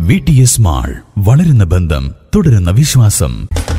V T S mall വളരുന്ന ബന്ധം തുടരുന്ന വിശ്വാസം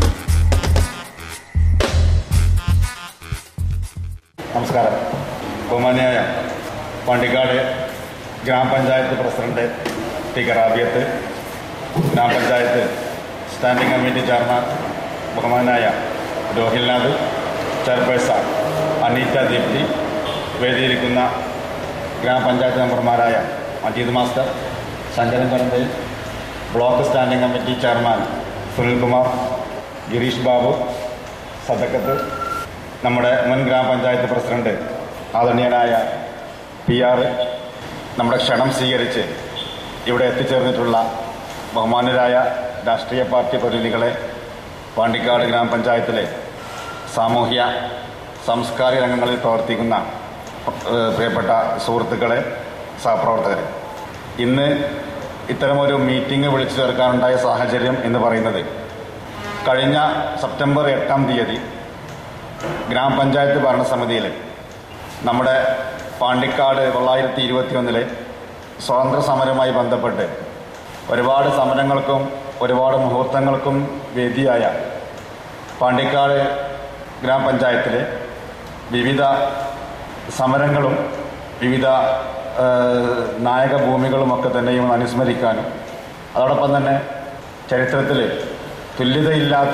നമസ്കാരം ബഹുമാനിയായ പാണ്ടിക്കാട് ഗ്രാമപഞ്ചായത്ത് പ്രസിഡന്റ് ടി കെ റാബിയത്ത് ഗ്രാമപഞ്ചായത്ത് സ്റ്റാൻഡിംഗ് കമ്മിറ്റി ചെയർമാൻ ബഹുമാനായ രോഹിൽനാഥ് ചെയർപേഴ്സൺ അനീറ്റ ദീപ്തി വേദിയിരിക്കുന്ന ഗ്രാമപഞ്ചായത്ത് മെമ്പർമാരായ മജീദ് മാസ്റ്റർ ശങ്കരൻ കടന്തയിൽ block standing committee chairman Sunilkumar Girish Babu Sadakkath നമ്മുടെ മുൻ ഗ്രാമപഞ്ചായത്ത് പ്രസിഡന്റ് ആദരണീയനായ പി ആർ നമ്മുടെ ക്ഷണം സ്വീകരിച്ച് ഇവിടെ എത്തിച്ചേർന്നിട്ടുള്ള ബഹുമാനരായ രാഷ്ട്രീയ പാർട്ടി പ്രതിനിധികളെ പാണ്ടിക്കാട് ഗ്രാമപഞ്ചായത്തിലെ സാമൂഹ്യ സാംസ്കാരിക രംഗങ്ങളിൽ പ്രവർത്തിക്കുന്ന ഏഹ്, പ്രിയപ്പെട്ട സുഹൃത്തുക്കളെ സഹപ്രവർത്തകരെ ഇന്ന് ഇത്തരമൊരു മീറ്റിംഗ് വിളിച്ചു ചേർക്കാനുണ്ടായ സാഹചര്യം എന്ന് പറയുന്നത് കഴിഞ്ഞ സെപ്റ്റംബർ എട്ടാം തീയതി ഗ്രാമപഞ്ചായത്ത് ഭരണസമിതിയിൽ നമ്മുടെ പാണ്ടിക്കാട് തൊള്ളായിരത്തി ഇരുപത്തിയൊന്നിലെ സ്വാതന്ത്ര്യ സമരവുമായി ബന്ധപ്പെട്ട് ഒരുപാട് സമരങ്ങൾക്കും ഒരുപാട് മുഹൂർത്തങ്ങൾക്കും വേദിയായ പാണ്ടിക്കാട് ഗ്രാമപഞ്ചായത്തിലെ വിവിധ സമരങ്ങളും വിവിധ ഏഹ്, നായക ഭൂമികളുമൊക്കെ തന്നെയും അനുസ്മരിക്കാനും അതോടൊപ്പം തന്നെ ചരിത്രത്തിൽ തുല്യതയില്ലാത്ത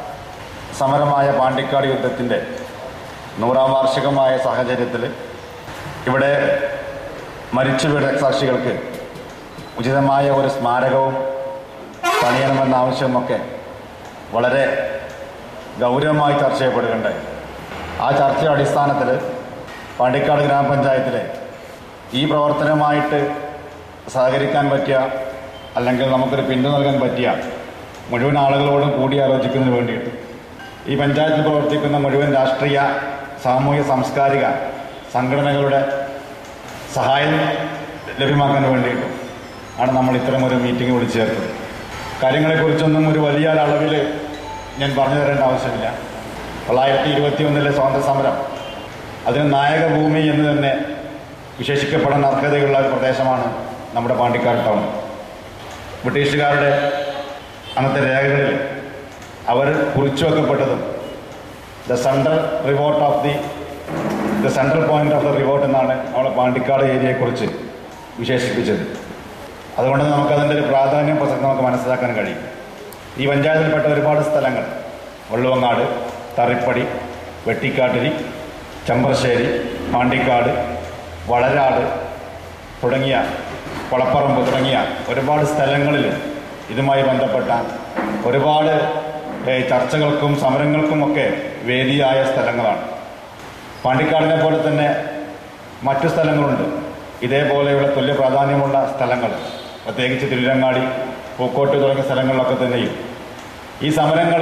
സമരമായ പാണ്ടിക്കാട് യുദ്ധത്തിൻ്റെ നൂറാം വാർഷികമായ സാഹചര്യത്തിൽ ഇവിടെ മരിച്ചുവീണ രക്തസാക്ഷികൾക്ക് ഉചിതമായ ഒരു സ്മാരകവും പണിയണമെന്ന ആവശ്യമൊക്കെ വളരെ ഗൗരവമായി ചർച്ച ചെയ്യപ്പെടുകയുണ്ടായി ആ ചർച്ചയുടെ അടിസ്ഥാനത്തിൽ പാണ്ടിക്കാട് ഗ്രാമപഞ്ചായത്തിലെ ഈ പ്രവർത്തനവുമായിട്ട് സഹകരിക്കാൻ പറ്റിയ അല്ലെങ്കിൽ നമുക്കൊരു പിന്തുണ നൽകാൻ പറ്റിയ മുഴുവൻ ആളുകളോടും കൂടിയാലോചിക്കുന്നതിന് വേണ്ടിയിട്ട് ഈ പഞ്ചായത്തിൽ പ്രവർത്തിക്കുന്ന മുഴുവൻ രാഷ്ട്രീയ സാമൂഹ്യ സാംസ്കാരിക സംഘടനകളുടെ സഹായം ലഭ്യമാക്കാൻ വേണ്ടിയിട്ടും ആണ് നമ്മൾ ഇത്തരമൊരു മീറ്റിംഗ് വിളിച്ചു ചേർത്തത് കാര്യങ്ങളെക്കുറിച്ചൊന്നും ഒരു വലിയ അളവിൽ ഞാൻ പറഞ്ഞു തരേണ്ട ആവശ്യമില്ല തൊള്ളായിരത്തി ഇരുപത്തി ഒന്നിലെ സ്വാതന്ത്ര്യ സമരം അതിന് നായകഭൂമി എന്ന് തന്നെ വിശേഷിക്കപ്പെടാൻ അർഹതയുള്ള ഒരു പ്രദേശമാണ് നമ്മുടെ പാണ്ടിക്കാട് ടൗൺ ബ്രിട്ടീഷുകാരുടെ അന്നത്തെ രേഖകളിൽ അവർ കുറിച്ചു വെക്കപ്പെട്ടതും the central revolt of the the central point of the revolt എന്നാണ് നമ്മളെ പാണ്ടിക്കാട് ഏരിയയെക്കുറിച്ച് വിശേഷിപ്പിച്ചത് അതുകൊണ്ട് നമുക്കതിൻ്റെ ഒരു പ്രാധാന്യം പ്രസക്തി നമുക്ക് മനസ്സിലാക്കാൻ കഴിയും ഈ പഞ്ചായത്തിൽപ്പെട്ട ഒരുപാട് സ്ഥലങ്ങൾ വള്ളുവങ്ങാട് തറിപ്പടി വെട്ടിക്കാട്ടിരി ചെമ്പ്രശ്ശേരി പാണ്ടിക്കാട് വളരാട് തുടങ്ങിയ കൊളപ്പറമ്പ് തുടങ്ങിയ ഒരുപാട് സ്ഥലങ്ങളിൽ ഇതുമായി ബന്ധപ്പെട്ട ഒരുപാട് ഏഹ്, ചർച്ചകൾക്കും സമരങ്ങൾക്കുമൊക്കെ വേദിയായ സ്ഥലങ്ങളാണ് പാണ്ടിക്കാടിനെ പോലെ തന്നെ മറ്റു സ്ഥലങ്ങളുണ്ട് ഇതേപോലെയുള്ള തുല്യ പ്രാധാന്യമുള്ള സ്ഥലങ്ങൾ പ്രത്യേകിച്ച് തിരുരങ്ങാടി പൂക്കോട്ട് തുടങ്ങിയ സ്ഥലങ്ങളിലൊക്കെ തന്നെയും ഈ സമരങ്ങൾ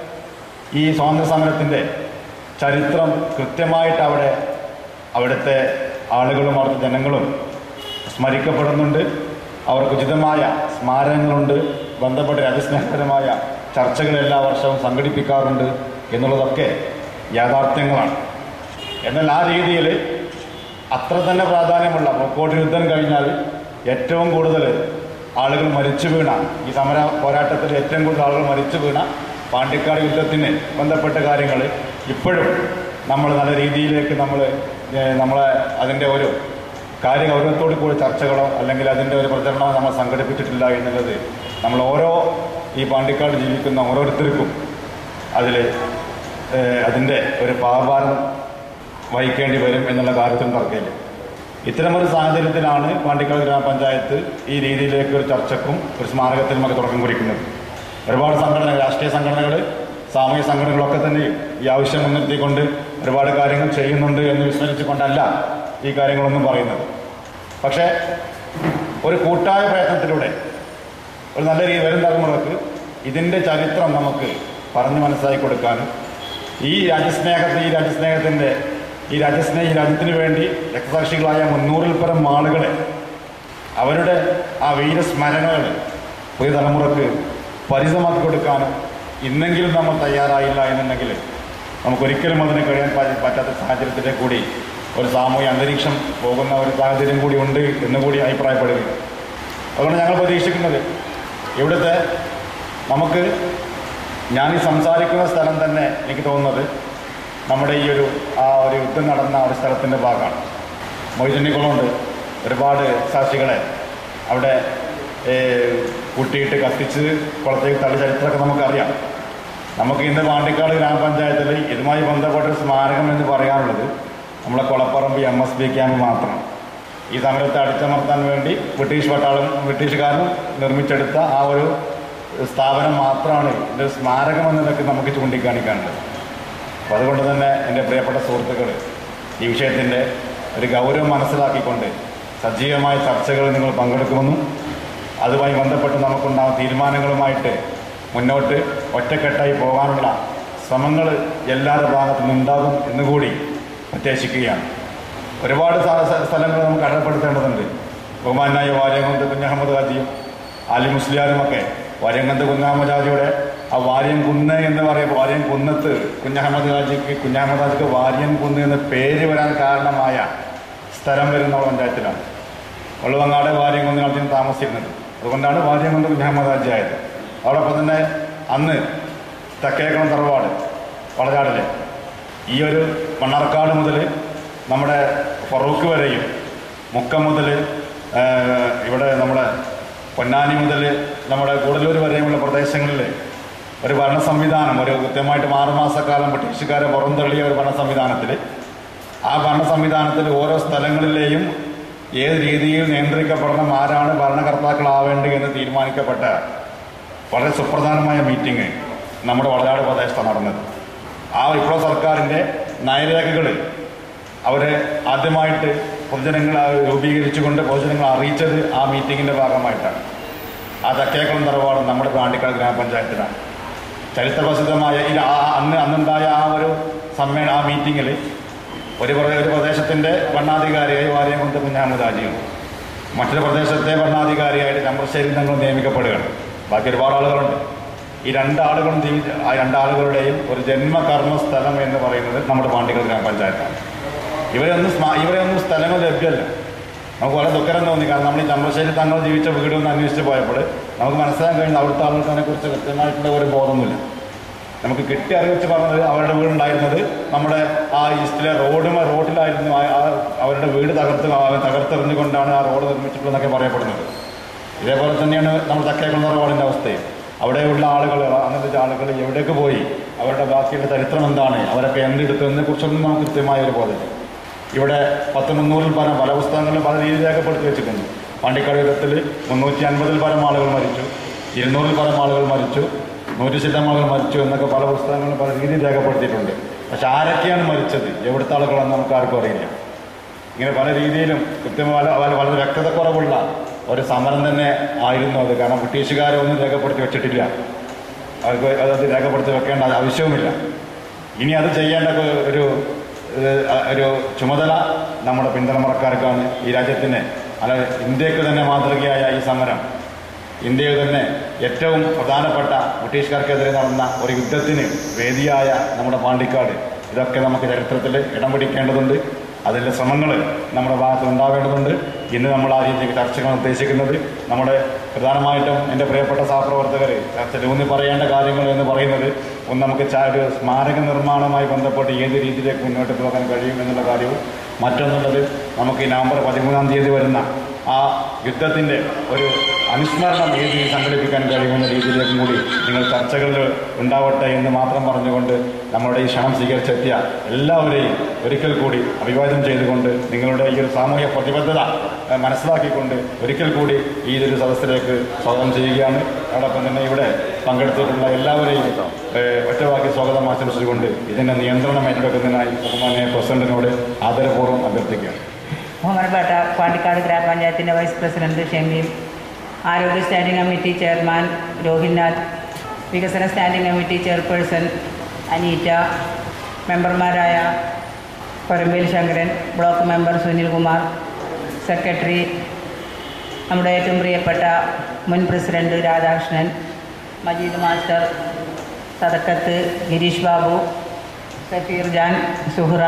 ഈ സ്വാതന്ത്ര്യ സമരത്തിൻ്റെ ചരിത്രം കൃത്യമായിട്ട് അവിടെ അവിടുത്തെ ആളുകളും അവിടുത്തെ ജനങ്ങളും സ്മരിക്കപ്പെടുന്നുണ്ട് അവർക്ക് ഉചിതമായ സ്മാരകങ്ങളുണ്ട് ബന്ധപ്പെട്ട രാജ്യസ്നേഹപരമായ ചർച്ചകൾ എല്ലാ വർഷവും സംഘടിപ്പിക്കാറുണ്ട് എന്നുള്ളതൊക്കെ യാഥാർത്ഥ്യങ്ങളാണ് എന്നാൽ ആ രീതിയിൽ അത്ര തന്നെ പ്രാധാന്യമുള്ള പൂക്കോട്ട് യുദ്ധം കഴിഞ്ഞാൽ ഏറ്റവും കൂടുതൽ ആളുകൾ മരിച്ചു വീണ ഈ സമര പോരാട്ടത്തിൽ ഏറ്റവും കൂടുതൽ ആളുകൾ മരിച്ചു വീണ പാണ്ടിക്കാട് യുദ്ധത്തിന് ബന്ധപ്പെട്ട കാര്യങ്ങൾ ഇപ്പോഴും നമ്മൾ നല്ല രീതിയിലേക്ക് നമ്മൾ ഏഹ്, നമ്മളെ അതിൻ്റെ ഒരു കാര്യ ഗൗരവത്തോടു കൂടി ചർച്ചകളോ അല്ലെങ്കിൽ അതിൻ്റെ ഒരു പ്രചരണമോ നമ്മൾ സംഘടിപ്പിച്ചിട്ടില്ല എന്നുള്ളത് നമ്മൾ ഓരോ ഈ പാണ്ടിക്കാട് ജീവിക്കുന്ന ഓരോരുത്തർക്കും അതിൽ അതിൻ്റെ ഒരു പാഭാരം വഹിക്കേണ്ടി വരും എന്നുള്ള കാര്യത്തിൽ തർക്കമില്ല ഇത്തരമൊരു സാഹചര്യത്തിലാണ് പാണ്ടിക്കാട് ഗ്രാമപഞ്ചായത്ത് ഈ രീതിയിലേക്ക് ഒരു ചർച്ചക്കും ഒരു സ്മാരകത്തിനുമൊക്കെ തുടക്കം കുറിക്കുന്നത് ഒരുപാട് സംഘടനകൾ രാഷ്ട്രീയ സംഘടനകൾ സാമൂഹിക സംഘടനകളൊക്കെ തന്നെയും ഈ ആവശ്യം മുൻനിർത്തിക്കൊണ്ട് ഒരുപാട് കാര്യങ്ങൾ ചെയ്യുന്നുണ്ട് എന്ന് വിസ്മരിച്ചുകൊണ്ടല്ല ഈ കാര്യങ്ങളൊന്നും പറയുന്നത് പക്ഷേ ഒരു കൂട്ടായ പ്രയത്നത്തിലൂടെ ഒരു നല്ല രീതി വരും തലമുറക്ക് ഇതിൻ്റെ ചരിത്രം നമുക്ക് പറഞ്ഞു മനസ്സിലാക്കി കൊടുക്കാനും ഈ രാജ്യസ്നേഹത്തെ ഈ രാജ്യസ്നേഹത്തിൻ്റെ ഈ രാജ്യസ്നേഹ ഈ രാജ്യത്തിന് വേണ്ടി രക്തസാക്ഷികളായ മുന്നൂറിൽ പരം ആളുകളെ അവരുടെ ആ വീരസ്മരണകൾ പുതിയ തലമുറക്ക് പരിചിതമാക്കി കൊടുക്കാനും ഇന്നെങ്കിലും നമ്മൾ തയ്യാറായില്ല എന്നുണ്ടെങ്കിൽ നമുക്കൊരിക്കലും അതിന് കഴിയാൻ പ- പറ്റാത്ത സാഹചര്യത്തിലെ കൂടി ഒരു സാമൂഹ്യ അന്തരീക്ഷം പോകുന്ന ഒരു സാഹചര്യം കൂടി ഉണ്ട് എന്ന് കൂടി അഭിപ്രായപ്പെടുകയും അതുകൊണ്ട് ഞങ്ങൾ പ്രതീക്ഷിക്കുന്നത് ഇവിടുത്തെ നമുക്ക് ഞാൻ ഈ സംസാരിക്കുന്ന സ്ഥലം തന്നെ എനിക്ക് തോന്നുന്നത് നമ്മുടെ ഈ ഒരു ആ ഒരു യുദ്ധം നടന്ന ഒരു സ്ഥലത്തിൻ്റെ ഭാഗമാണ് മൊയ്തണ്ണിക്കുളമുണ്ട് ഒരുപാട് സാക്ഷികളെ അവിടെ ഏഹ്, കൂട്ടിയിട്ട് കത്തിച്ച് കുളത്തേക്ക് തള്ളി ചരിത്രമൊക്കെ നമുക്കറിയാം നമുക്ക് ഇന്ന് പാണ്ടിക്കാട് ഗ്രാമപഞ്ചായത്തിൽ ഇതുമായി ബന്ധപ്പെട്ട ഒരു സ്മാരകം എന്ന് പറയാനുള്ളത് നമ്മളെ Kulaparambu M S B camp മാത്രമാണ് ഈ സമരത്തെ അടിച്ചമർത്താൻ വേണ്ടി ബ്രിട്ടീഷ് പട്ടാളം ബ്രിട്ടീഷുകാരും നിർമ്മിച്ചെടുത്ത ആ ഒരു സ്ഥാപനം മാത്രമാണ് ഇതിൻ്റെ സ്മാരകം എന്നതൊക്കെ നമുക്ക് ചൂണ്ടിക്കാണിക്കാനുള്ളത് അപ്പോൾ അതുകൊണ്ട് തന്നെ എൻ്റെ പ്രിയപ്പെട്ട സുഹൃത്തുക്കൾ ഈ വിഷയത്തിൻ്റെ ഒരു ഗൗരവം മനസ്സിലാക്കിക്കൊണ്ട് സജീവമായ ചർച്ചകൾ നിങ്ങൾ പങ്കെടുക്കുമെന്നും അതുമായി ബന്ധപ്പെട്ട് നമുക്കുണ്ടാകുന്ന തീരുമാനങ്ങളുമായിട്ട് മുന്നോട്ട് ഒറ്റക്കെട്ടായി പോകാനുള്ള ശ്രമങ്ങൾ എല്ലാവരുടെ ഭാഗത്തു നിന്നുണ്ടാകും എന്നുകൂടി പ്രത്യേകിക്കുകയാണ് ഒരുപാട് സ്ഥ- സ്ഥ- സ്ഥലങ്ങൾ നമുക്ക് അടയാളപ്പെടുത്തേണ്ടതുണ്ട് ബഹുമാനായ വാര്യംകുന്ന് കുഞ്ഞഹമ്മദ് ഹാജിയും അലി മുസ്ലിയാരുമൊക്കെ വാര്യംകുന്ന് കുഞ്ഞഹമ്മദ് ഹാജിയുടെ ആ വാര്യം കുന്ന് എന്ന് പറയുമ്പോൾ വാര്യം കുന്നത്ത് കുഞ്ഞഹമ്മദ് ഹാജിക്ക് കുഞ്ഞഹമ്മദ് ഹാജിക്ക് വാര്യം കുന്ന് എന്ന പേര് വരാൻ കാരണമായ സ്ഥലം വരുന്ന പഞ്ചായത്തിലാണ് വെള്ളുവങ്ങാട് വാര്യംകുന്നിൽ അദ്ദേഹം താമസിച്ചിരുന്നത് അതുകൊണ്ടാണ് വാര്യംകുന്ന് കുഞ്ഞഹമ്മദ് ഹാജി ആയത് അതോടൊപ്പം തന്നെ അന്ന് തെക്കേക്കുളം തറവാട് വളരാടിലെ ഈ ഒരു മണ്ണാർക്കാട് മുതൽ നമ്മുടെ ഫറൂഖ് വരെയും മുക്കം മുതൽ ഇവിടെ നമ്മുടെ പൊന്നാനി മുതൽ നമ്മുടെ കൂടലൂർ വരെയുമുള്ള പ്രദേശങ്ങളിൽ ഒരു ഭരണ സംവിധാനം ഒരു കൃത്യമായിട്ട് ആറുമാസക്കാലം ബ്രിട്ടീഷുകാരെ പുറന്തള്ളിയ ഒരു ഭരണ സംവിധാനത്തിൽ ആ ഭരണ സംവിധാനത്തിൽ ഓരോ സ്ഥലങ്ങളിലെയും ഏത് രീതിയിൽ നിയന്ത്രിക്കപ്പെടണം ആരാണ് ഭരണകർത്താക്കളാവേണ്ടത് എന്ന് തീരുമാനിക്കപ്പെട്ട വളരെ സുപ്രധാനമായ മീറ്റിംഗ് നമ്മുടെ വളരാട് പ്രദേശത്താണ് നടന്നത് ആ വിപ്ലവ സർക്കാരിൻ്റെ നയരേഖകൾ അവരെ ആദ്യമായിട്ട് പൊതുജനങ്ങൾ രൂപീകരിച്ചുകൊണ്ട് പൊതുജനങ്ങൾ അറിയിച്ചത് ആ മീറ്റിങ്ങിൻ്റെ ഭാഗമായിട്ടാണ് ആ തെക്കേക്കുളം തറവാട് നമ്മുടെ പാണ്ടിക്കാട് ഗ്രാമപഞ്ചായത്തിലാണ് ചരിത്രപ്രസിദ്ധമായ ഈ ആ- ആ- അന്ന് അന്നുണ്ടായ ആ ഒരു സമ്മേളന ആ മീറ്റിങ്ങിൽ ഒരു പ്ര- ഒരു പ്രദേശത്തിൻ്റെ ഭരണാധികാരിയായി വാര്യംകുണ്ട് കുഞ്ഞാമത് രാജിയും മറ്റൊരു പ്രദേശത്തെ ഭരണാധികാരിയായിട്ട് ചമ്രശ്ശേരി തങ്ങൾ നിയമിക്കപ്പെടുകയാണ് ബാക്കി ഒരുപാട് ആളുകളുണ്ട് ഈ രണ്ടാളുകളും ജീവിച്ച ആ രണ്ടാളുകളുടെയും ഒരു ജന്മകർമ്മ സ്ഥലം എന്ന് പറയുന്നത് നമ്മുടെ പാണ്ടിക്കൽ ഗ്രാമപഞ്ചായത്താണ് ഇവരൊന്നും സ്മാ ഇവരൊന്നും സ്ഥലങ്ങൾ ലഭ്യമല്ല നമുക്ക് വളരെ ദുഃഖം തോന്നി കാരണം നമ്മൾ ഈ ചമ്രശ്ശേരി തങ്ങൾ ജീവിച്ച വീടൊന്ന് അന്വേഷിച്ച് പോയപ്പോൾ നമുക്ക് മനസ്സിലാക്കാൻ കഴിയുന്ന അവിടുത്തെ ആളുകൾക്ക് അതിനെക്കുറിച്ച് കൃത്യമായിട്ടുള്ള ഒരു ബോധമൊന്നുമില്ല നമുക്ക് കിട്ടി അറിയിച്ച് പറഞ്ഞത് അവരുടെ വീടുണ്ടായിരുന്നത് നമ്മുടെ ആ ഈസ്റ്റിലെ റോഡ് റോഡിലായിരുന്നു ആ- ആ അവരുടെ വീട് തകർത്ത് ആ- തകർത്തെറിഞ്ഞുകൊണ്ടാണ് ആ റോഡ് നിർമ്മിച്ചിട്ടുള്ളതെന്നൊക്കെ പറയപ്പെടുന്നത് ഇതേപോലെ തന്നെയാണ് നമ്മൾ തക്കേക്കുള റോഡിൻ്റെ അവസ്ഥയും അവിടെയുള്ള ആളുകൾ അങ്ങനത്തെ ആളുകൾ എവിടേക്ക് പോയി അവരുടെ ബാക്കിയുള്ള ചരിത്രം എന്താണ് അവരൊക്കെ എന്തെടുത്തു എന്നതിനെ കുറിച്ചൊന്നും നമുക്ക് കൃത്യമായ ഒരു ബോധമില്ല ഇവിടെ പത്ത് മുന്നൂറിൽ പരം പല പുസ്തകങ്ങളിലും പല രീതിയിൽ രേഖപ്പെടുത്തി വെച്ചിട്ടുണ്ട് പാണ്ടിക്കാട് യുദ്ധത്തിൽ മുന്നൂറ്റി അൻപതിൽ പരം ആളുകൾ മരിച്ചു ഇരുന്നൂറിൽ പരം ആളുകൾ മരിച്ചു നൂറ്റി ചില്ലം ആളുകൾ മരിച്ചു എന്നൊക്കെ പല പുസ്തകങ്ങളും പല രീതിയിൽ രേഖപ്പെടുത്തിയിട്ടുണ്ട് പക്ഷെ ആരൊക്കെയാണ് മരിച്ചത് എവിടുത്തെ ആളുകളെന്ന് നമുക്ക് ആർക്കും അറിയില്ല ഇങ്ങനെ പല രീതിയിലും കൃത്യമായ വളരെ വളരെ വ്യക്തതക്കുറവുള്ള ഒരു സമരം തന്നെ ആയിരുന്നു അത് കാരണം ബ്രിട്ടീഷുകാരെ ഒന്നും രേഖപ്പെടുത്തി വെച്ചിട്ടില്ല അവർക്ക് അത് രേഖപ്പെടുത്തി വെക്കേണ്ട ആവശ്യവുമില്ല ഇനി അത് ചെയ്യേണ്ട ഒരു- ഒരു ഏഹ്, ഒരു ചുമതല നമ്മുടെ പിന്തലമുറക്കാർക്കാണ് ഈ രാജ്യത്തിന് അല്ല ഇന്ത്യക്ക് തന്നെ മാതൃകയായ ഈ സമരം ഇന്ത്യയിൽ തന്നെ ഏറ്റവും പ്രധാനപ്പെട്ട ബ്രിട്ടീഷുകാർക്കെതിരെ നടന്ന ഒരു യുദ്ധത്തിന് വേദിയായ നമ്മുടെ പാണ്ടിക്കാട് ഇതൊക്കെ നമുക്ക് ചരിത്രത്തിൽ ഇടം പിടിക്കേണ്ടതുണ്ട് അതിൻ്റെ ശ്രമങ്ങൾ നമ്മുടെ ഭാഗത്ത് ഉണ്ടാവേണ്ടതുണ്ട് ഇന്ന് നമ്മൾ ആ രീതിക്ക് ചർച്ചകൾ ഉദ്ദേശിക്കുന്നത് നമ്മുടെ പ്രധാനമായിട്ടും എൻ്റെ പ്രിയപ്പെട്ട സഹപ്രവർത്തകർ ചർച്ചയിൽ ഊന്നി പറയേണ്ട കാര്യങ്ങൾ എന്ന് പറയുന്നത് ഒന്ന് നമുക്ക് ചാ- ഒരു സ്മാരക നിർമ്മാണവുമായി ബന്ധപ്പെട്ട് ഏത് രീതിയിലേക്ക് മുന്നോട്ട് പോകാൻ കഴിയും എന്നുള്ള കാര്യവും മറ്റൊന്നുള്ളത് നമുക്ക് ഈ നവംബർ പതിമൂന്നാം തീയതി വരുന്ന ആ യുദ്ധത്തിൻ്റെ ഒരു അനുസ്മരണം ഏത് രീതിയിൽ സംഘടിപ്പിക്കാൻ കഴിയുമെന്ന രീതിയിലേക്കും കൂടി നിങ്ങൾ ചർച്ചകളിൽ ഉണ്ടാവട്ടെ എന്ന് മാത്രം പറഞ്ഞുകൊണ്ട് നമ്മുടെ ഈ ക്ഷണം സ്വീകരിച്ചെത്തിയ എല്ലാവരെയും ഒരിക്കൽ കൂടി അഭിവാദ്യം ചെയ്തുകൊണ്ട് നിങ്ങളുടെ ഈ ഒരു സാമൂഹ്യ പ്രതിബദ്ധത ഏഹ്, മനസ്സിലാക്കിക്കൊണ്ട് ഒരിക്കൽ കൂടി ഈ ഒരു സദസ്സിലേക്ക് സ്വാഗതം ചെയ്യുകയാണ് അതോടൊപ്പം തന്നെ ഇവിടെ പങ്കെടുത്തിട്ടുള്ള എല്ലാവരെയും ഏഹ്, ഒറ്റവാക്കി സ്വാഗതം ആശംസിച്ചുകൊണ്ട് ഇതിൻ്റെ നിയന്ത്രണം ഏറ്റെടുക്കുന്നതിനായി ബഹുമാന്യ പ്രസിഡന്റിനോട് ആദരപൂർവ്വം അഭ്യർത്ഥിക്കുകയാണ് ബഹുമാനപ്പെട്ട പാണ്ടിക്കാട് ഗ്രാമപഞ്ചായത്തിൻ്റെ വൈസ് പ്രസിഡന്റ് ഷമീം ആരോഗ്യ സ്റ്റാൻഡിംഗ് കമ്മിറ്റി ചെയർമാൻ രോഹിൻനാഥ് വികസന സ്റ്റാൻഡിംഗ് കമ്മിറ്റി ചെയർപേഴ്സൺ അനീറ്റ മെമ്പർമാരായ Korambel Sankaran block member Sunilkumar secretary നമ്മുടെ ഏറ്റവും പ്രിയപ്പെട്ട മുൻ പ്രസിഡന്റ് രാധാകൃഷ്ണൻ മജീദ് മാസ്റ്റർ സദക്കത്ത് ഗിരീഷ് ബാബു സഫീർ ജാൻ സുഹ്റ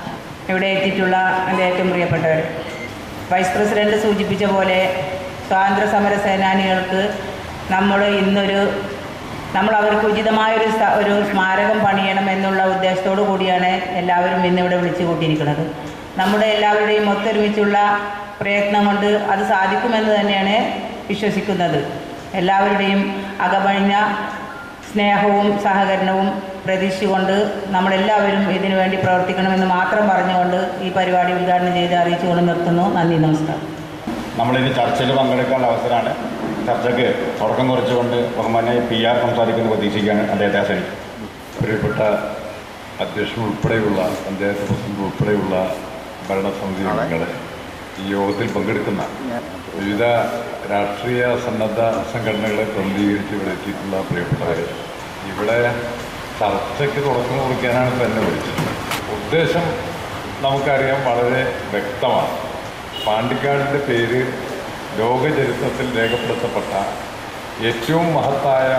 ഇവിടെ എത്തിയിട്ടുള്ള എൻ്റെ ഏറ്റവും പ്രിയപ്പെട്ടവർ വൈസ് പ്രസിഡന്റ് സൂചിപ്പിച്ച പോലെ സ്വാതന്ത്ര്യ സമര സേനാനികൾക്ക് നമ്മൾ ഇന്നൊരു നമ്മൾ അവർക്ക് ഉചിതമായൊരു സ്ഥ- ഒരു സ്മാരകം പണിയണം എന്നുള്ള ഉദ്ദേശത്തോടു കൂടിയാണ് എല്ലാവരും ഇന്നിവിടെ വിളിച്ചു കൂട്ടിയിരിക്കുന്നത് നമ്മുടെ എല്ലാവരുടെയും ഒത്തൊരുമിച്ചുള്ള പ്രയത്നം കൊണ്ട് അത് സാധിക്കുമെന്ന് തന്നെയാണ് വിശ്വസിക്കുന്നത് എല്ലാവരുടെയും അകമഴിഞ്ഞ സ്നേഹവും സഹകരണവും പ്രതീക്ഷിച്ചുകൊണ്ട് നമ്മളെല്ലാവരും ഇതിനു വേണ്ടി പ്രവർത്തിക്കണമെന്ന് മാത്രം പറഞ്ഞുകൊണ്ട് ഈ പരിപാടി ഉദ്ഘാടനം ചെയ്ത് അറിയിച്ചുകൊണ്ട് നിർത്തുന്നു നന്ദി നമസ്കാരം നമ്മളിനി ചർച്ചയിൽ പങ്കെടുക്കാനുള്ള അവസരമാണ് ചർച്ചയ്ക്ക് തുടക്കം കുറിച്ചുകൊണ്ട് ബഹുമാനെ പി ആർ സംസാരിക്കുന്നത് പ്രതീക്ഷിക്കുകയാണ് അദ്ദേഹത്തെ ആശ്രയിക്കും പ്രിയപ്പെട്ട അധ്യക്ഷൻ ഉൾപ്പെടെയുള്ള പഞ്ചായത്ത് പ്രസിഡന്റ് ഉൾപ്പെടെയുള്ള ഭരണസമിതി അംഗങ്ങളെ ഈ യോഗത്തിൽ പങ്കെടുക്കുന്ന വിവിധ രാഷ്ട്രീയ സന്നദ്ധ സംഘടനകളെ പ്രതിനിധീകരിച്ച് ഇവിടെ എത്തിയിട്ടുള്ള പ്രിയപ്പെട്ടവരെ ഇവിടെ ചർച്ചയ്ക്ക് തുടക്കം കുറിക്കാനാണ് തന്നെ വിളിച്ചത് ഉദ്ദേശം നമുക്കറിയാം വളരെ വ്യക്തമാണ് പാണ്ടിക്കാടിൻ്റെ പേര് ലോകചരിത്രത്തിൽ രേഖപ്പെടുത്തപ്പെട്ട ഏറ്റവും മഹത്തായ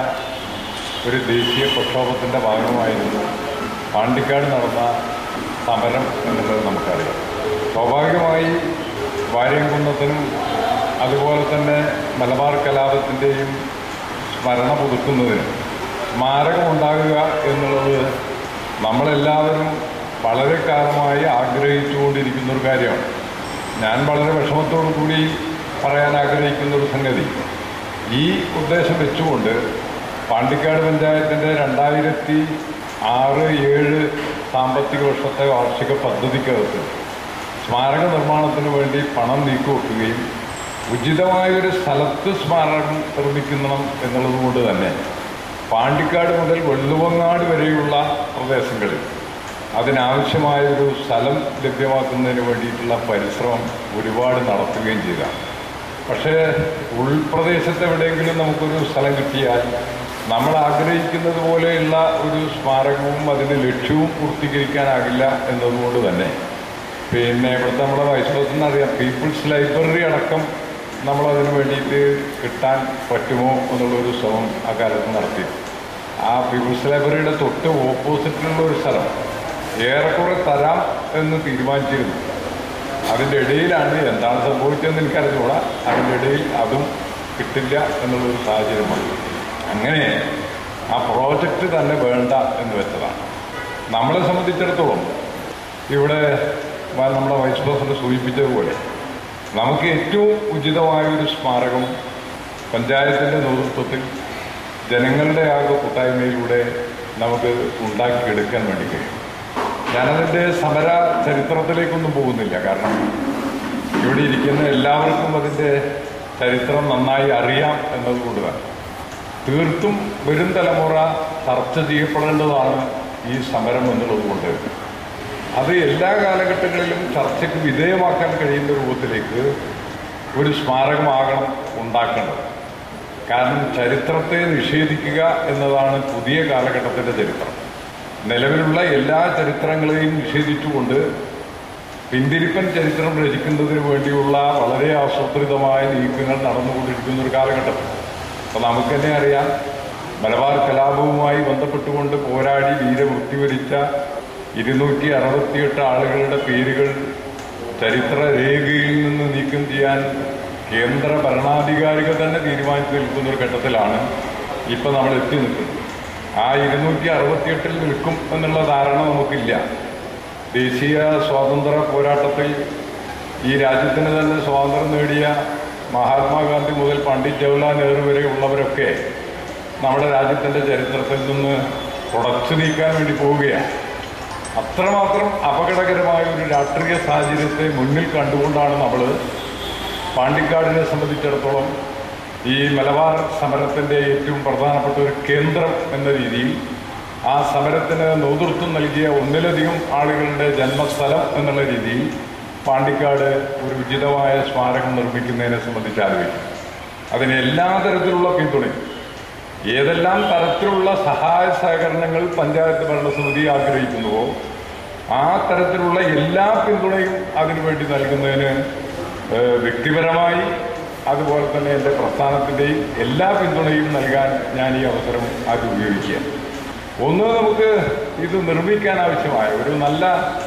ഒരു ദേശീയ പ്രക്ഷോഭത്തിൻ്റെ ഭാഗമായിരുന്നു പാണ്ടിക്കാട് നടന്ന സമരം എന്നുള്ളത് നമുക്കറിയാം സ്വാഭാവികമായി വാര്യംകുന്നത്തിനും അതുപോലെ തന്നെ മലബാർ കലാപത്തിൻ്റെയും സ്മരണ പുതുക്കുന്നതിനും സ്മാരകം ഉണ്ടാകുക എന്നുള്ളത് നമ്മളെല്ലാവരും വളരെ കാലമായി ആഗ്രഹിച്ചുകൊണ്ടിരിക്കുന്ന ഒരു കാര്യമാണ് ഞാൻ വളരെ വിഷമത്തോടു കൂടി പറയാൻ ആഗ്രഹിക്കുന്ന ഒരു സംഗതി ഈ ഉദ്ദേശം വെച്ചുകൊണ്ട് പാണ്ടിക്കാട് പഞ്ചായത്തിൻ്റെ രണ്ടായിരത്തി ആറ് ഏഴ് സാമ്പത്തിക വർഷത്തെ വാർഷിക പദ്ധതിക്കകത്ത് സ്മാരക നിർമ്മാണത്തിന് വേണ്ടി പണം നീക്കിവെക്കുകയും ഉചിതമായൊരു സ്ഥലത്ത് സ്മാരകം നിർമ്മിക്കണം എന്നുള്ളത് കൊണ്ട് തന്നെ പാണ്ടിക്കാട് മുതൽ വെള്ളുവങ്ങാട് വരെയുള്ള പ്രദേശങ്ങളിൽ അതിനാവശ്യമായ ഒരു സ്ഥലം ലഭ്യമാക്കുന്നതിന് വേണ്ടിയിട്ടുള്ള പരിശ്രമം ഒരുപാട് നടത്തുകയും ചെയ്തതാണ് പക്ഷേ ഉൾപ്രദേശത്ത് എവിടെയെങ്കിലും നമുക്കൊരു സ്ഥലം കിട്ടിയാൽ നമ്മൾ ആഗ്രഹിക്കുന്നത് പോലെയുള്ള ഒരു സ്മാരകവും അതിൻ്റെ ലക്ഷ്യവും പൂർത്തീകരിക്കാനാകില്ല എന്നതുകൊണ്ട് തന്നെ പിന്നെ ഇവിടുത്തെ നമ്മുടെ വൈസ് പ്രസിഡന്റ് അറിയാം പീപ്പിൾസ് ലൈബ്രറി അടക്കം നമ്മൾ അതിന് വേണ്ടിയിട്ട് കിട്ടാൻ പറ്റുമോ എന്നുള്ളൊരു ശ്രമം അക്കാലത്ത് നടത്തി ആ പീപ്പിൾസ് ലൈബ്രറിയുടെ തൊട്ട് ഓപ്പോസിറ്റിലുള്ള ഒരു സ്ഥലം ഏറെക്കുറെ തരാം എന്ന് തീരുമാനിച്ചിരുന്നു അതിൻ്റെ ഇടയിലാണ് എന്താണ് സംഭവിച്ചതെന്ന് എനിക്കറിഞ്ഞൂടാ അതിൻ്റെ ഇടയിൽ അതും കിട്ടില്ല എന്നുള്ളൊരു സാഹചര്യം വന്നു അങ്ങനെ ആ പ്രോജക്റ്റ് തന്നെ വേണ്ട എന്ന് വെച്ചതാണ് നമ്മളെ സംബന്ധിച്ചിടത്തോളം ഇവിടെ വ- നമ്മുടെ വൈസ് പ്രസിഡന്റ് സൂചിപ്പിച്ചതുപോലെ നമുക്ക് ഏറ്റവും ഉചിതമായ ഒരു സ്മാരകം പഞ്ചായത്തിൻ്റെ നേതൃത്വത്തിൽ ജനങ്ങളുടെ ആകെ കൂട്ടായ്മയിലൂടെ നമുക്ക് ഉണ്ടാക്കിയെടുക്കാൻ വേണ്ടി കഴിയും ഞാനതിൻ്റെ സമര ചരിത്രത്തിലേക്കൊന്നും പോകുന്നില്ല കാരണം ഇവിടെ ഇരിക്കുന്ന എല്ലാവർക്കും അതിൻ്റെ ചരിത്രം നന്നായി അറിയാം എന്നതുകൊണ്ട് തന്നെ തീർത്തും വരും തലമുറ ചർച്ച ചെയ്യപ്പെടേണ്ടതാണ് ഈ സമരം എന്നുള്ളതുകൊണ്ട് അത് എല്ലാ കാലഘട്ടങ്ങളിലും ചർച്ചയ്ക്ക് വിധേയമാക്കാൻ കഴിയുന്ന രൂപത്തിലേക്ക് ഒരു സ്മാരകമാകണം ഉണ്ടാക്കേണ്ടത് കാരണം ചരിത്രത്തെ നിഷേധിക്കുക എന്നതാണ് പുതിയ കാലഘട്ടത്തിൻ്റെ ചരിത്രം നിലവിലുള്ള എല്ലാ ചരിത്രങ്ങളെയും നിഷേധിച്ചുകൊണ്ട് പിന്തിരിപ്പൻ ചരിത്രം രചിക്കുന്നതിന് വേണ്ടിയുള്ള വളരെ ആസൂത്രിതമായ നീക്കങ്ങൾ നടന്നുകൊണ്ടിരിക്കുന്ന ഒരു കാലഘട്ടം അപ്പോൾ നമുക്ക് തന്നെ അറിയാം മലബാർ കലാപവുമായി ബന്ധപ്പെട്ടുകൊണ്ട് പോരാടി വീരമൃത്യു വരിച്ച ഇരുന്നൂറ്റി അറുപത്തിയെട്ട് ആളുകളുടെ പേരുകൾ ചരിത്ര രേഖയിൽ നിന്ന് നീക്കം ചെയ്യാൻ കേന്ദ്ര ഭരണാധികാരികൾ തന്നെ തീരുമാനിച്ചു നിൽക്കുന്ന ഒരു ഘട്ടത്തിലാണ് ഇപ്പം നമ്മൾ എത്തി നിൽക്കുന്നത് ആ ഇരുന്നൂറ്റി അറുപത്തിയെട്ടിൽ നിൽക്കും എന്നുള്ള ധാരണ നമുക്കില്ല ദേശീയ സ്വാതന്ത്ര്യ പോരാട്ടത്തിൽ ഈ രാജ്യത്തിന് തന്നെ സ്വാതന്ത്ര്യം നേടിയ മഹാത്മാഗാന്ധി മുതൽ പണ്ഡിറ്റ് ജവഹർലാൽ നെഹ്റു വരെ ഉള്ളവരൊക്കെ നമ്മുടെ രാജ്യത്തിൻ്റെ ചരിത്രത്തിൽ നിന്ന് തുടച്ചു നീക്കാൻ വേണ്ടി പോവുകയാണ് അത്രമാത്രം അപകടകരമായ ഒരു രാഷ്ട്രീയ സാഹചര്യത്തെ മുന്നിൽ കണ്ടുകൊണ്ടാണ് നമ്മൾ പാണ്ടിക്കാടിനെ സംബന്ധിച്ചിടത്തോളം ഈ മലബാർ സമരത്തിൻ്റെ ഏറ്റവും പ്രധാനപ്പെട്ട ഒരു കേന്ദ്രം എന്ന രീതിയിൽ ആ സമരത്തിന് നേതൃത്വം നൽകിയ ഒന്നിലധികം ആളുകളുടെ ജന്മസ്ഥലം എന്നുള്ള രീതിയിൽ പാണ്ടിക്കാട് ഒരു ഉചിതമായ സ്മാരകം നിർമ്മിക്കുന്നതിനെ സംബന്ധിച്ച് ആലോചിക്കും അതിന് എല്ലാ തരത്തിലുള്ള പിന്തുണയും ഏതെല്ലാം തരത്തിലുള്ള സഹായ സഹകരണങ്ങൾ പഞ്ചായത്ത് ഭരണസമിതി ആഗ്രഹിക്കുന്നുവോ ആ തരത്തിലുള്ള എല്ലാ പിന്തുണയും അതിനുവേണ്ടി നൽകുന്നതിന് ഏഹ്, വ്യക്തിപരമായി അതുപോലെ തന്നെ എൻ്റെ പ്രസ്ഥാനത്തിൻ്റെയും എല്ലാ പിന്തുണയും നൽകാൻ ഞാൻ ഈ അവസരം ആദ്യം ഉപയോഗിക്കുക ഒന്ന് നമുക്ക് ഇത് നിർമ്മിക്കാൻ ആവശ്യമായ ഒരു നല്ല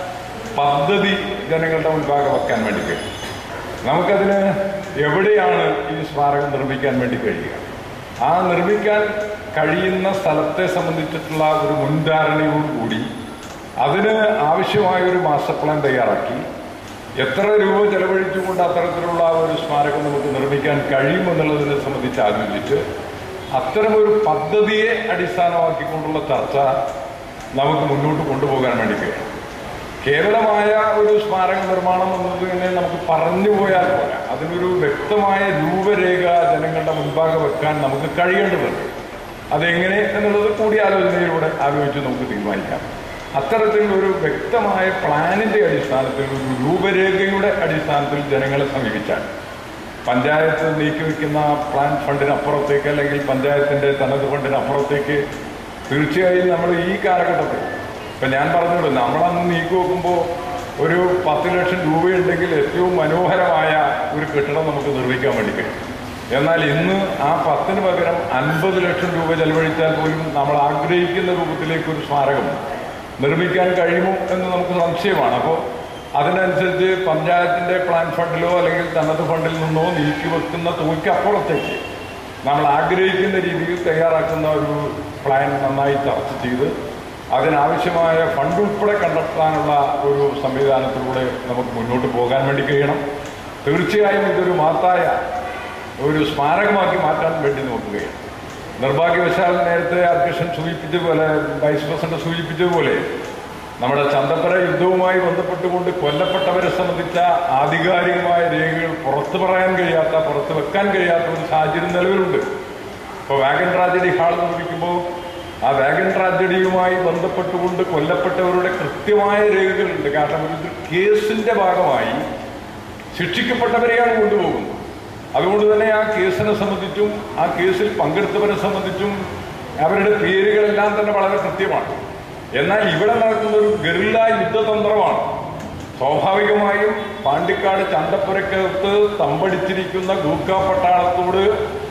പദ്ധതി ജനങ്ങളുടെ മുൻപാകെ വെക്കാൻ വേണ്ടി കഴിയും നമുക്കതിന് എവിടെയാണ് ഈ സ്മാരകം നിർമ്മിക്കാൻ വേണ്ടി കഴിയുക ആ നിർമ്മിക്കാൻ കഴിയുന്ന സ്ഥലത്തെ സംബന്ധിച്ചിട്ടുള്ള ഒരു മുൻധാരണയോടുകൂടി അതിന് ആവശ്യമായ ഒരു മാസ്റ്റർ പ്ലാൻ തയ്യാറാക്കി എത്ര രൂപ ചെലവഴിച്ചുകൊണ്ട് അത്തരത്തിലുള്ള ഒരു സ്മാരകം നമുക്ക് നിർമ്മിക്കാൻ കഴിയുമെന്നുള്ളതിനെ സംബന്ധിച്ച് ആലോചിച്ച് അത്തരമൊരു പദ്ധതിയെ അടിസ്ഥാനമാക്കിക്കൊണ്ടുള്ള ചർച്ച നമുക്ക് മുന്നോട്ട് കൊണ്ടുപോകാൻ വേണ്ടി കഴിയും കേവലമായ ഒരു സ്മാരക നിർമ്മാണം എന്നത് തന്നെ നമുക്ക് പറഞ്ഞു പോയാൽ പോരാ അതിനൊരു വ്യക്തമായ രൂപരേഖ ജനങ്ങളുടെ മുൻപാകെ വെക്കാൻ നമുക്ക് കഴിയേണ്ടതുണ്ട് അതെങ്ങനെ എന്നുള്ളത് കൂടിയാലോചനയിലൂടെ ആലോചിച്ച് നമുക്ക് തീരുമാനിക്കാം അത്തരത്തിൽ ഒരു വ്യക്തമായ പ്ലാനിന്റെ അടിസ്ഥാനത്തിൽ ഒരു രൂപരേഖയുടെ അടിസ്ഥാനത്തിൽ ജനങ്ങളെ സമീപിച്ചാൽ പഞ്ചായത്ത് നീക്കിവെക്കുന്ന പ്ലാൻ ഫണ്ടിനപ്പുറത്തേക്ക് അല്ലെങ്കിൽ പഞ്ചായത്തിന്റെ തനത് ഫണ്ടിനപ്പുറത്തേക്ക് തീർച്ചയായും നമ്മൾ ഈ കാലഘട്ടത്തിൽ ഇപ്പം ഞാൻ പറഞ്ഞല്ലോ നമ്മളന്ന് നീക്കി വെക്കുമ്പോൾ ഒരു പത്ത് ലക്ഷം രൂപയുണ്ടെങ്കിൽ ഏറ്റവും മനോഹരമായ ഒരു കെട്ടിടം നമുക്ക് നിർമ്മിക്കാൻ വേണ്ടി കഴിയും എന്നാൽ ഇന്ന് ആ പത്തിന് പകരം അൻപത് ലക്ഷം രൂപ ചെലവഴിച്ചാൽ പോലും നമ്മൾ ആഗ്രഹിക്കുന്ന രൂപത്തിലേക്ക് ഒരു സ്മാരകം നിർമ്മിക്കാൻ കഴിയുമോ എന്ന് നമുക്ക് സംശയമാണ് അപ്പോൾ അതിനനുസരിച്ച് പഞ്ചായത്തിന്റെ പ്ലാൻ ഫണ്ടിലോ അല്ലെങ്കിൽ തനത് ഫണ്ടിൽ നിന്നോ നീക്കി വെക്കുന്ന തുകയ്ക്കപ്പുറത്തേക്ക് നമ്മൾ ആഗ്രഹിക്കുന്ന രീതിയിൽ തയ്യാറാക്കുന്ന ഒരു പ്ലാൻ നന്നായി ചർച്ച ചെയ്ത് അതിനാവശ്യമായ ഫണ്ട് ഉൾപ്പെടെ കണ്ടെത്താനുള്ള ഒരു സംവിധാനത്തിലൂടെ നമുക്ക് മുന്നോട്ട് പോകാൻ വേണ്ടി കഴിയണം തീർച്ചയായും ഇതൊരു മഹത്തായ ഒരു സ്മാരകമാക്കി മാറ്റാൻ വേണ്ടി നോക്കുകയാണ് നിർഭാഗ്യവശാൽ നേരത്തെ അധ്യക്ഷൻ സൂചിപ്പിച്ചതുപോലെ വൈസ് പ്രസിഡന്റ് സൂചിപ്പിച്ചതുപോലെ നമ്മുടെ ചന്തപ്പര യുദ്ധവുമായി ബന്ധപ്പെട്ടുകൊണ്ട് കൊല്ലപ്പെട്ടവരെ സംബന്ധിച്ച ആധികാരികമായ രേഖകൾ പുറത്തു പറയാൻ കഴിയാത്ത പുറത്തു വെക്കാൻ കഴിയാത്ത ഒരു സാഹചര്യം നിലവിലുണ്ട് ഇപ്പോൾ വാഗൻ ട്രാജഡി ഹാൾ നിർമ്മിക്കുമ്പോൾ ആ വാഗൻ ട്രാജഡിയുമായി ബന്ധപ്പെട്ടുകൊണ്ട് കൊല്ലപ്പെട്ടവരുടെ കൃത്യമായ രേഖകളുണ്ട് കാരണം ഒരു കേസിന്റെ ഭാഗമായി ശിക്ഷിക്കപ്പെട്ടവരെയാണ് കൊണ്ടുപോകുന്നത് അതുകൊണ്ട് തന്നെ ആ കേസിനെ സംബന്ധിച്ചും ആ കേസിൽ പങ്കെടുത്തവരെ സംബന്ധിച്ചും അവരുടെ പേരുകളെല്ലാം തന്നെ വളരെ കൃത്യമാണ് എന്നാൽ ഇവിടെ നടക്കുന്ന ഒരു ഗറില്ല യുദ്ധതന്ത്രമാണ് സ്വാഭാവികമായും പാണ്ടിക്കാട് ചന്തപ്പുരക്കകത്ത് തമ്പടിച്ചിരിക്കുന്ന ഗൂർഖ പട്ടാളത്തോട്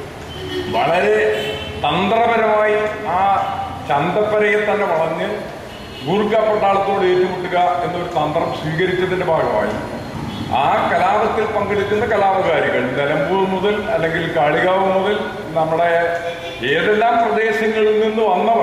വളരെ തന്ത്രപരമായി ആ ചന്തപ്പരയെ തന്നെ വളഞ്ഞ് ഗൂർഖ പട്ടാളത്തോട് ഏറ്റുമുട്ടുക എന്നൊരു തന്ത്രം സ്വീകരിച്ചതിന്റെ ഭാഗമായി ആ കലാപത്തിൽ പങ്കെടുക്കുന്ന കലാപകാരികൾ നിലമ്പൂർ മുതൽ അല്ലെങ്കിൽ കാളികാവ് മുതൽ നമ്മുടെ ഏതെല്ലാം പ്രദേശങ്ങളിൽ നിന്ന് വന്നവർ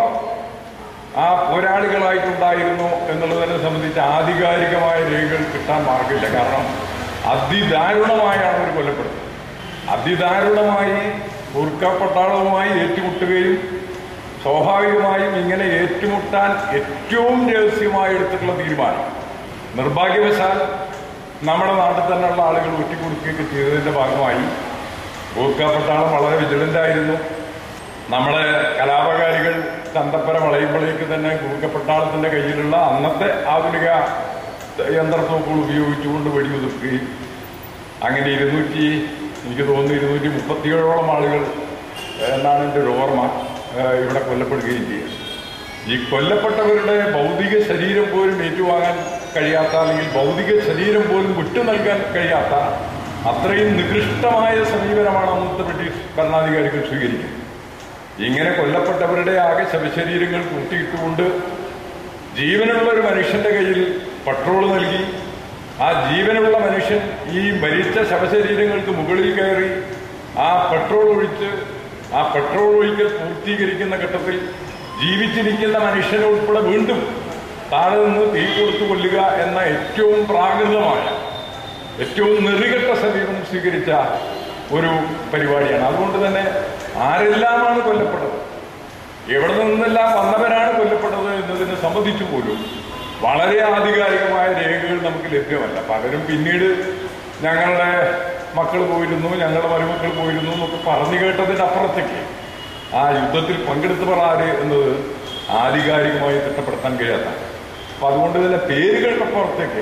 ആ പോരാളികളായിട്ടുണ്ടായിരുന്നു എന്നുള്ളതിനെ സംബന്ധിച്ച് ആധികാരികമായ രേഖകൾ കിട്ടാൻ മാർഗമില്ല കാരണം അതിദാരുണമായാണ് അവർ കൊല്ലപ്പെടുന്നത് അതിദാരുണമായി ഗുർഖ പട്ടാളവുമായി ഏറ്റുമുട്ടുകയും സ്വാഭാവികമായും ഇങ്ങനെ ഏറ്റുമുട്ടാൻ ഏറ്റവും രഹസ്യമായി എടുത്തിട്ടുള്ള തീരുമാനം നിർഭാഗ്യവശാൽ നമ്മുടെ നാട്ടിൽ തന്നെയുള്ള ആളുകൾ ഒറ്റിക്കൊടുക്കുകയൊക്കെ ചെയ്തതിൻ്റെ ഭാഗമായി ഗൂർഖ പട്ടാളം വളരെ വിജിലൻ്റ് ആയിരുന്നു നമ്മുടെ കലാപകാരികൾ ചന്തപ്പര വളയുമ്പോഴേക്ക് തന്നെ ഗൂർഖ പട്ടാളത്തിൻ്റെ കയ്യിലുള്ള അന്നത്തെ ആധുനിക യന്ത്രത്തോക്കുകൾ ഉപയോഗിച്ചുകൊണ്ട് വെടിയുതിർക്കുകയും അങ്ങനെ ഇരുന്നൂറ്റി എനിക്ക് തോന്നുന്നു ഇരുന്നൂറ്റി മുപ്പത്തിയേഴോളം ആളുകൾ എന്നാണ് എൻ്റെ ഒരു ഓർമ്മ ഏഹ് ഇവിടെ കൊല്ലപ്പെടുകയും ചെയ്തത് ഈ കൊല്ലപ്പെട്ടവരുടെ ഭൗതിക ശരീരം പോലും ഏറ്റുവാങ്ങാൻ കഴിയാത്ത അല്ലെങ്കിൽ ഭൗതിക ശരീരം പോലും വിട്ടു നൽകാൻ കഴിയാത്ത അത്രയും നികൃഷ്ടമായ സമീപനമാണ് അന്നത്തെ ബ്രിട്ടീഷ് ഭരണാധികാരികൾ സ്വീകരിക്കുന്നത് ഇങ്ങനെ കൊല്ലപ്പെട്ടവരുടെ ആകെ ശവശരീരങ്ങൾ കൂട്ടിയിട്ടുകൊണ്ട് ജീവനുള്ള ഒരു മനുഷ്യന്റെ കയ്യിൽ പട്രോൾ നൽകി ആ ജീവനുള്ള മനുഷ്യൻ ഈ മരിച്ച ശവശരീരങ്ങൾക്ക് മുകളിൽ കയറി ആ പെട്രോൾ ഒഴിച്ച് ആ പെട്രോൾ ഒഴിക്കൽ പൂർത്തീകരിക്കുന്ന ഘട്ടത്തിൽ ജീവിച്ചിരിക്കുന്ന മനുഷ്യനെ ഉൾപ്പെടെ വീണ്ടും താഴെ നിന്ന് തീ കൊടുത്തു കൊല്ലുക എന്ന ഏറ്റവും പ്രാകൃതമായ ഏറ്റവും നെറികെട്ട സമീപനം സ്വീകരിച്ച ഒരു പരിപാടിയാണ് അതുകൊണ്ട് തന്നെ ആരെല്ലാമാണ് കൊല്ലപ്പെട്ടത് എവിടെ നിന്നെല്ലാം വന്നവരാണ് കൊല്ലപ്പെട്ടത് എന്നതിനെ സംബന്ധിച്ചു പോലും വളരെ ആധികാരികമായ രേഖകൾ നമുക്ക് ലഭ്യമല്ല പലരും പിന്നീട് ഞങ്ങളുടെ മക്കൾ പോയിരുന്നു ഞങ്ങളുടെ മരുമക്കൾ പോയിരുന്നു എന്നൊക്കെ പറഞ്ഞു കേട്ടതിൻ്റെ അപ്പുറത്തേക്ക് ആ യുദ്ധത്തിൽ പങ്കെടുത്തവർ ആര് എന്നത് ആധികാരികമായി തിട്ടപ്പെടുത്താൻ കഴിയാത്ത അപ്പം അതുകൊണ്ട് തന്നെ പേരുകൾക്കപ്പുറത്തേക്ക്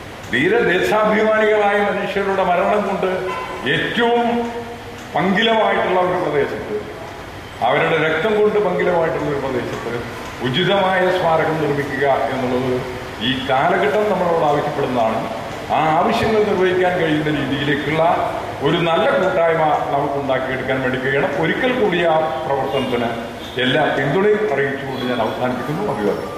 ധീരദേശാഭിമാനികളായ മനുഷ്യരുടെ മരണം കൊണ്ട് ഏറ്റവും പങ്കിലമായിട്ടുള്ള ഒരു പ്രദേശത്ത് അവരുടെ രക്തം കൊണ്ട് പങ്കിലമായിട്ടുള്ള ഒരു പ്രദേശത്ത് ഉചിതമായ സ്മാരകം നിർമ്മിക്കുക എന്നുള്ളത് ഈ കാലഘട്ടം നമ്മളോട് ആവശ്യപ്പെടുന്നതാണ് ആ ആവശ്യങ്ങൾ നിർവഹിക്കാൻ കഴിയുന്ന രീതിയിലേക്കുള്ള ഒരു നല്ല കൂട്ടായ്മ നമുക്ക് ഉണ്ടാക്കിയെടുക്കാൻ വേണ്ടി കഴിയണം ഒരിക്കൽ കൂടി ആ പ്രവർത്തനത്തിന് എല്ലാ പിന്തുണയും അറിയിച്ചുകൊണ്ട് ഞാൻ അവസാനിപ്പിക്കുന്നു അഭിവാദ്യം